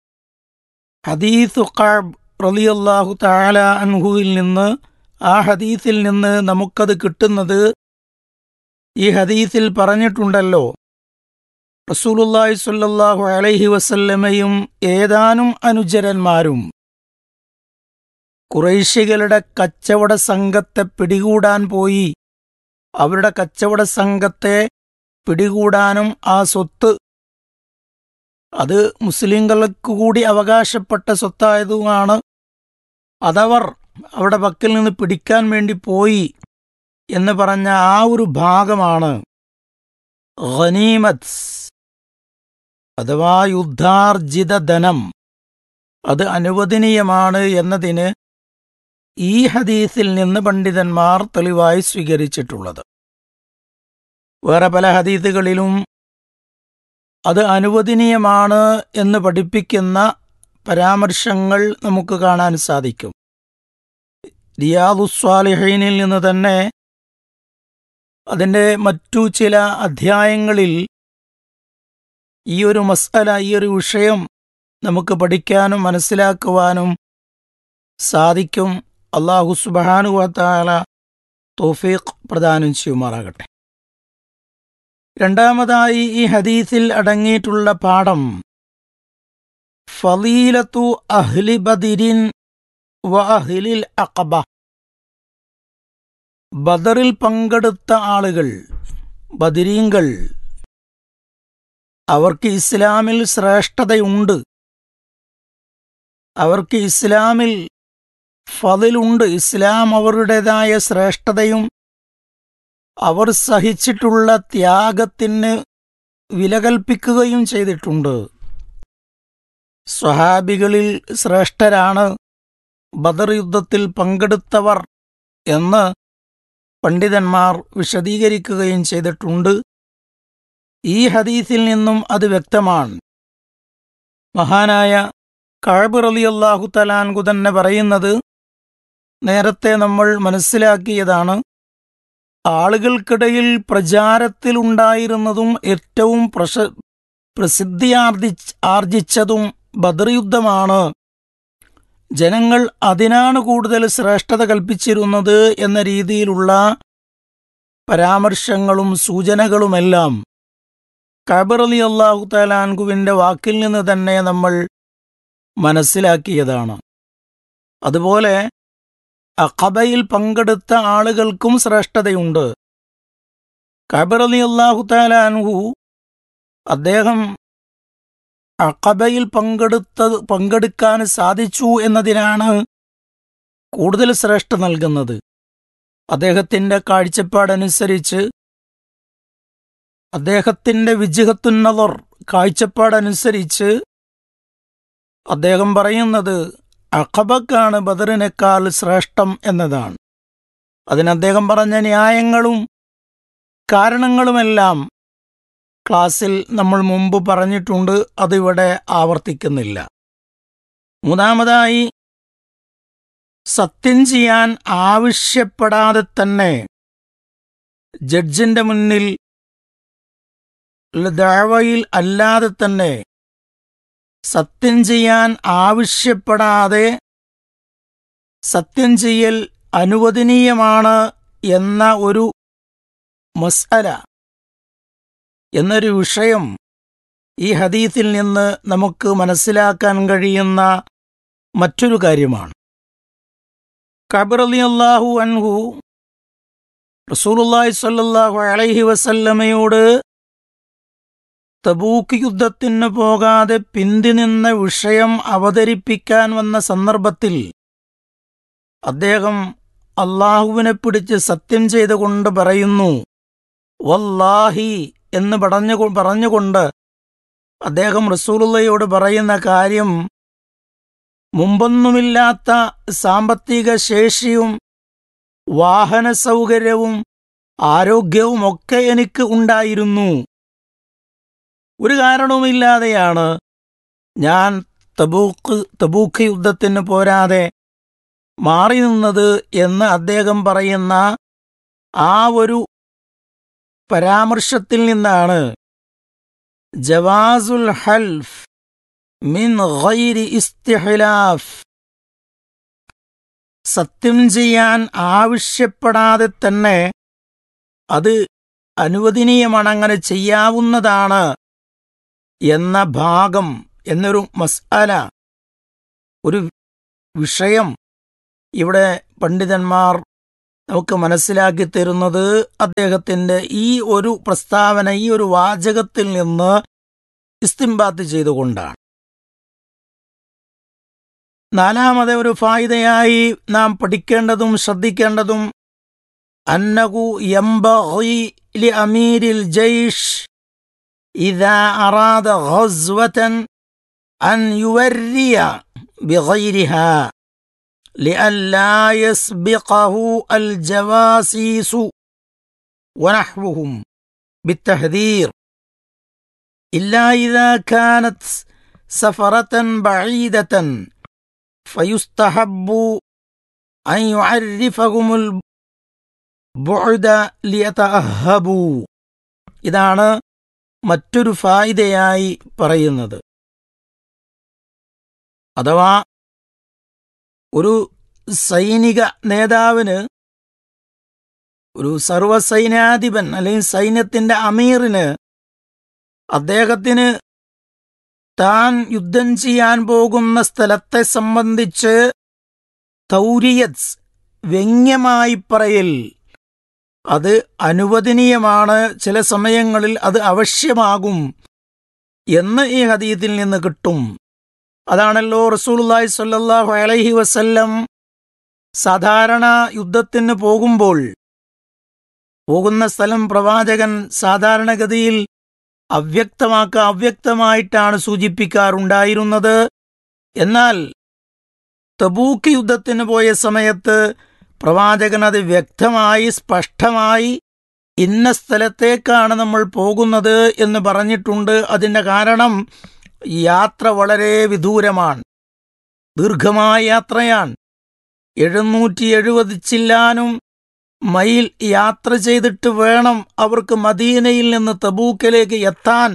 ഹദീസ് റളിയല്ലാഹു തആല അൻഹുവിൽ നിന്ന് ആ ഹദീസിൽ നിന്ന് നമുക്കത് കിട്ടുന്നത് ഈ ഹദീസിൽ പറഞ്ഞിട്ടുണ്ടല്ലോ റസൂലുള്ളാഹി സ്വല്ലല്ലാഹു അലൈഹി വസല്ലമയും ഏതാനും അനുചരന്മാരും കുറേശ്യകളുടെ കച്ചവട സംഘത്തെ പിടികൂടാൻ പോയി അവരുടെ കച്ചവട സംഘത്തെ പിടികൂടാനും ആ സ്വത്ത് അത് മുസ്ലിങ്ങൾക്ക് കൂടി അവകാശപ്പെട്ട സ്വത്തായതുമാണ് അതവർ അവിടെ പക്കൽ നിന്ന് പിടിക്കാൻ വേണ്ടി പോയി എന്ന് പറഞ്ഞ ആ ഒരു ഭാഗമാണ് ഖനീമത്ത് അഥവാ യുദ്ധാർജിത ധനം അത് അനുവദനീയമാണ് എന്നതിന് ഈ ഹദീസിൽ നിന്ന് പണ്ഡിതന്മാർ തെളിവായി സ്വീകരിച്ചിട്ടുള്ളത് വേറെ പല ഹദീസുകളിലും അത് അനുവദനീയമാണ് എന്ന് പഠിപ്പിക്കുന്ന പരാമർശങ്ങൾ നമുക്ക് കാണാൻ സാധിക്കും റിയാദുസ്വാലിഹീനിൽ നിന്ന് തന്നെ അതിൻ്റെ മറ്റു ചില അധ്യായങ്ങളിൽ ഈ ഒരു മസ്അല ഈ ഒരു വിഷയം നമുക്ക് പഠിക്കാനും മനസ്സിലാക്കുവാനും സാധിക്കും അള്ളാഹു സുബാനുവത്താല തോഫീഖ് പ്രദാനം ചെയ്യുമാറാകട്ടെ രണ്ടാമതായി ഈ ഹദീസിൽ അടങ്ങിയിട്ടുള്ള പാഠം ഫലീലത്തു അഹ്ലി ബദിരിൻ വ അഹ്ലിൽ അഖബ ബദറിൽ പങ്കെടുത്ത ആളുകൾ ബദിരീങ്ങൾ അവർക്ക് ഇസ്ലാമിൽ ശ്രേഷ്ഠതയുണ്ട് അവർക്ക് ഇസ്ലാമിൽ ഫതിലുണ്ട് ഇസ്ലാം അവരുടേതായ ശ്രേഷ്ഠതയും അവർ സഹിച്ചിട്ടുള്ള ത്യാഗത്തിന് വില കൽപ്പിക്കുകയും ചെയ്തിട്ടുണ്ട് സ്വഹാബികളിൽ ശ്രേഷ്ഠരാണ് ബദർ യുദ്ധത്തിൽ പങ്കെടുത്തവർ എന്ന് പണ്ഡിതന്മാർ വിശദീകരിക്കുകയും ചെയ്തിട്ടുണ്ട് ഈ ഹദീസിൽ നിന്നും അത് വ്യക്തമാണ് മഹാനായ കഴബ് റളിയല്ലാഹു തലാൻകു തന്നെ പറയുന്നത് നേരത്തെ നമ്മൾ മനസ്സിലാക്കിയതാണ് ആളുകൾക്കിടയിൽ പ്രചാരത്തിലുണ്ടായിരുന്നതും ഏറ്റവും പ്രശ പ്രസിദ്ധിയാർജി ആർജിച്ചതും ബദർ യുദ്ധമാണ് ജനങ്ങൾ അതിനാണ് കൂടുതൽ ശ്രേഷ്ഠത കൽപ്പിച്ചിരുന്നത് എന്ന രീതിയിലുള്ള പരാമർശങ്ങളും സൂചനകളുമെല്ലാം കബർ അലി അള്ളാഹു താലാൻകുവിൻ്റെ വാക്കിൽ നിന്ന് തന്നെ നമ്മൾ മനസ്സിലാക്കിയതാണ് അതുപോലെ അഖബയിൽ പങ്കെടുത്ത ആളുകൾക്കും ശ്രേഷ്ഠതയുണ്ട് കബർ അലി അള്ളാഹു താലാൻഹു അദ്ദേഹം അഖബയിൽ പങ്കെടുത്തത് പങ്കെടുക്കാൻ സാധിച്ചു എന്നതിനാണ് കൂടുതൽ ശ്രേഷ്ഠ നൽകുന്നത് അദ്ദേഹത്തിൻ്റെ കാഴ്ചപ്പാടനുസരിച്ച് അദ്ദേഹത്തിൻ്റെ വിജഹത്തുന്നവർ കാഴ്ചപ്പാടനുസരിച്ച് അദ്ദേഹം പറയുന്നത് അഖബക്കാണ് ബദറിനേക്കാൾ ശ്രേഷ്ഠം എന്നതാണ് അതിന് അദ്ദേഹം പറഞ്ഞ ന്യായങ്ങളും കാരണങ്ങളുമെല്ലാം ക്ലാസ്സിൽ നമ്മൾ മുമ്പ് പറഞ്ഞിട്ടുണ്ട് അതിവിടെ ആവർത്തിക്കുന്നില്ല മൂന്നാമതായി സത്യം ചെയ്യാൻ ആവശ്യപ്പെടാതെ തന്നെ ജഡ്ജിന്റെ മുന്നിൽ ദാവയിൽ അല്ലാതെ തന്നെ സത്യം ചെയ്യാൻ ആവശ്യപ്പെടാതെ സത്യം ചെയ്യൽ അനുവദനീയമാണ് എന്ന ഒരു മസ്അല എന്നൊരു വിഷയം ഈ ഹദീസിൽ നിന്ന് നമുക്ക് മനസ്സിലാക്കാൻ കഴിയുന്ന മറ്റൊരു കാര്യമാണ് കബർ അലി അള്ളാഹു അൻഹു റസൂലുള്ളാഹി സ്വല്ലല്ലാഹു അലൈഹി വസല്ലമയോട് തബൂക്ക് യുദ്ധത്തിന് പോകാതെ പിന്തി നിന്ന വിഷയം അവതരിപ്പിക്കാൻ വന്ന സന്ദർഭത്തിൽ അദ്ദേഹം അള്ളാഹുവിനെ പിടിച്ച് സത്യം ചെയ്തുകൊണ്ട് പറയുന്നു വല്ലാഹി എന്ന് പറഞ്ഞു പറഞ്ഞുകൊണ്ട് അദ്ദേഹം റസൂലുള്ളയോട് പറയുന്ന കാര്യം മുമ്പൊന്നുമില്ലാത്ത സാമ്പത്തിക ശേഷിയും വാഹന സൗകര്യവും ആരോഗ്യവും ഒക്കെ എനിക്ക് ഉണ്ടായിരുന്നു ഒരു കാരണവുമില്ലാതെയാണ് ഞാൻ തബൂക്ക് തബൂക്ക് യുദ്ധത്തിന് പോരാതെ മാറി നിന്നത് എന്ന് അദ്ദേഹം പറയുന്ന ആ ഒരു പരാമർശത്തിൽ നിന്നാണ് ജവാസുൽ ഹൽഫ് മിൻ ഗൈരി ഇസ്തിഹ്ലാഫ് സത്യം ചെയ്യാൻ ആവശ്യപ്പെടാതെ തന്നെ അത് അനുവദനീയമാണ് അങ്ങനെ ചെയ്യാവുന്നതാണ് എന്ന ഭാഗം എന്നൊരു മസ്അല ഒരു വിഷയം ഇവിടെ പണ്ഡിതന്മാർ നമുക്ക് മനസ്സിലാക്കി തരുന്നത് അദ്ദേഹത്തിൻ്റെ ഈ ഒരു പ്രസ്താവന ഈ ഒരു വാചകത്തിൽ നിന്ന് ഇസ്തിംബാത്ത് ചെയ്തുകൊണ്ടാണ് നാലാമത് ഒരു ഫായിദയായി നാം പഠിക്കേണ്ടതും ശ്രദ്ധിക്കേണ്ടതും അന്നഹു യംബഗി ലി അമീരിൽ ജയ്ഷ് ഇദാ അറാദ ഗസ്വതൻ അൻ യുവർരിയ بغيرها لئلا يسبقه الجواسيس ونحوهم بالتحذير إلا إذا كانت سفرة بعيدة فيستحب أن يعرفهم البعد ليتأهبوا ഇതാണ് മറ്റൊരു ഫായിദയായി പറയുന്നത് അഥവാ ഒരു സൈനിക നേതാവിന് ഒരു സർവസൈന്യാധിപൻ അല്ലെങ്കിൽ സൈന്യത്തിന്റെ അമീറിന് അദ്ദേഹത്തിന് താൻ യുദ്ധം ചെയ്യാൻ പോകുന്ന സ്ഥലത്തെ സംബന്ധിച്ച് തൗരിയത്ത് വ്യംഗ്യമായി പറയൽ അത് അനുവദനീയമാണ് ചില സമയങ്ങളിൽ അത് ആവശ്യമാകും എന്ന് ഈ ഹദീത്തിൽ നിന്ന് കിട്ടും അതാണല്ലോ റസൂലുള്ളാഹി സ്വല്ലല്ലാഹു അലൈഹി വസല്ലം സാധാരണ യുദ്ധത്തിന് പോകുമ്പോൾ പോകുന്ന സ്ഥലം പ്രവാചകൻ സാധാരണഗതിയിൽ അവ്യക്തമാക്ക അവ്യക്തമായിട്ടാണ് സൂചിപ്പിക്കാറുണ്ടായിരുന്നത് എന്നാൽ തബൂക്ക് യുദ്ധത്തിന് പോയ സമയത്ത് പ്രവാചകൻ അത് വ്യക്തമായി സ്പഷ്ടമായി ഇന്ന സ്ഥലത്തേക്കാണ് നമ്മൾ പോകുന്നത് എന്ന് പറഞ്ഞിട്ടുണ്ട് അതിൻ്റെ കാരണം യാത്ര വളരെ വിദൂരമാണ് ദീർഘമായ യാത്രയാണ് എഴുന്നൂറ്റി എഴുപത് ചില്ലാനും മൈൽ യാത്ര ചെയ്തിട്ട് വേണം അവർക്ക് മദീനയിൽ നിന്ന് തബൂക്കിലേക്ക് എത്താൻ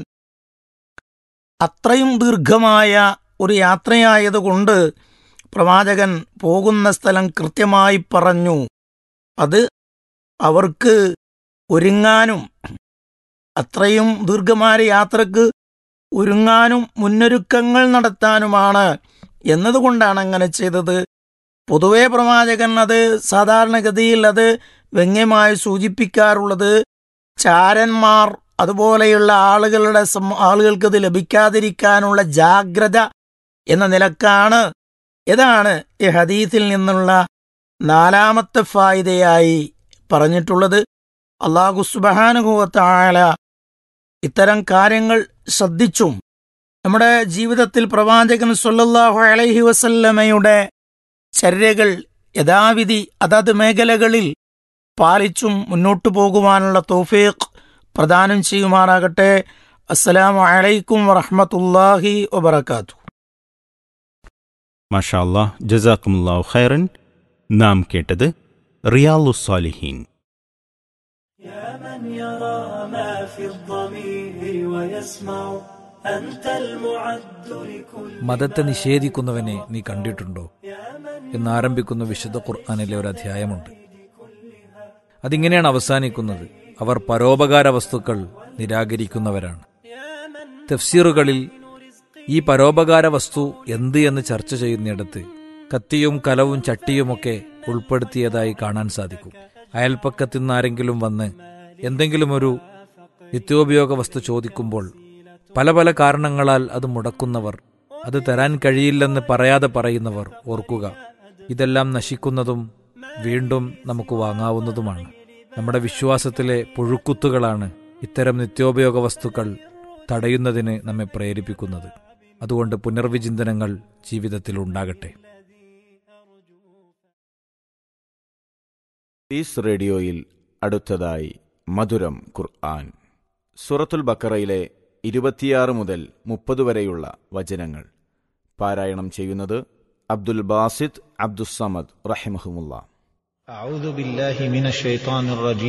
അത്രയും ദീർഘമായ ഒരു യാത്രയായതുകൊണ്ട് പ്രവാചകൻ പോകുന്ന സ്ഥലം കൃത്യമായി പറഞ്ഞു അത് അവർക്ക് ഒരുങ്ങാനും അത്രയും ദീർഘമായ യാത്രക്ക് ഒരുങ്ങാനും മുന്നൊരുക്കങ്ങൾ നടത്താനുമാണ് എന്നതുകൊണ്ടാണ് അങ്ങനെ ചെയ്തത് പൊതുവെ പ്രവാചകൻ അത് സാധാരണഗതിയിൽ അത് വ്യംഗ്യമായി സൂചിപ്പിക്കാറുള്ളത് ചാരന്മാർ അതുപോലെയുള്ള ആളുകളുടെ ആളുകൾക്ക് ഇത് ലഭിക്കാതിരിക്കാനുള്ള ജാഗ്രത എന്ന നിലക്കാണ് ഇതാണ് ഈ ഹദീത്തിൽ നിന്നുള്ള നാലാമത്തെ ഫായിദയായി പറഞ്ഞിട്ടുള്ളത് അള്ളാഹു സുബഹാനുഭവത്തായ ഇത്തരം കാര്യങ്ങൾ ശ്രദ്ധിച്ചും നമ്മുടെ ജീവിതത്തിൽ പ്രവാചകൻ സൊല്ലാഹു അലൈഹി വസല്ലമയുടെ ചര്യകൾ യഥാവിധി അതത് മേഖലകളിൽ പാലിച്ചും മുന്നോട്ടു പോകുവാനുള്ള തോഫീഖ് പ്രദാനം ചെയ്യുമാറാകട്ടെ അസ്സലാമു അലൈക്കും വറഹ്മത്തുള്ളാഹി വബറകാതുഹു മാഷാ അല്ലാ ജസാക്കുമുല്ലാഹു ഖൈറൻ നാം കേട്ടത് റിയാലു സാലിഹീൻ മതത്തെ നിഷേധിക്കുന്നവനെ നീ കണ്ടിട്ടുണ്ടോ എന്നാരംഭിക്കുന്ന വിശുദ്ധ ഖുർആാനിലെ ഒരു അധ്യായമുണ്ട് അതിങ്ങനെയാണ് അവസാനിക്കുന്നത് അവർ പരോപകാര വസ്തുക്കൾ നിരാകരിക്കുന്നവരാണ് തഫ്സീറുകളിൽ ഈ പരോപകാര വസ്തു എന്ത് എന്ന് ചർച്ച ചെയ്യുന്നിടത്ത് കത്തിയും കലവും ചട്ടിയുമൊക്കെ ഉൾപ്പെടുത്തിയതായി കാണാൻ സാധിക്കും അയൽപ്പക്കത്തു നിന്നാരെങ്കിലും വന്ന് എന്തെങ്കിലും ഒരു നിത്യോപയോഗ വസ്തു ചോദിക്കുമ്പോൾ പല പല കാരണങ്ങളാൽ അത് മുടക്കുന്നവർ അത് തരാൻ കഴിയില്ലെന്ന് പറയാതെ പറയുന്നവർ ഓർക്കുക ഇതെല്ലാം നശിക്കുന്നതും വീണ്ടും നമുക്ക് വാങ്ങാവുന്നതുമാണ് നമ്മുടെ വിശ്വാസത്തിലെ പുഴുക്കുത്തുകളാണ് ഇത്തരം നിത്യോപയോഗ വസ്തുക്കൾ തടയുന്നതിന് നമ്മെ പ്രേരിപ്പിക്കുന്നത് അതുകൊണ്ട് പുനർവിചിന്തനങ്ങൾ ജീവിതത്തിൽ ഉണ്ടാകട്ടെ പീസ് റേഡിയോയിൽ അടുത്തതായി മധുരം ഖുർആൻ സൂറത്തുൽ ബക്കറയിലെ ഇരുപത്തിയാറ് മുതൽ മുപ്പത് വരെയുള്ള വചനങ്ങൾ പാരായണം ചെയ്യുന്നത് അബ്ദുൽ ബാസിദ് അബ്ദുസമദ് റഹിമഹുമുള്ള أعوذ بالله من الشيطان الرجيم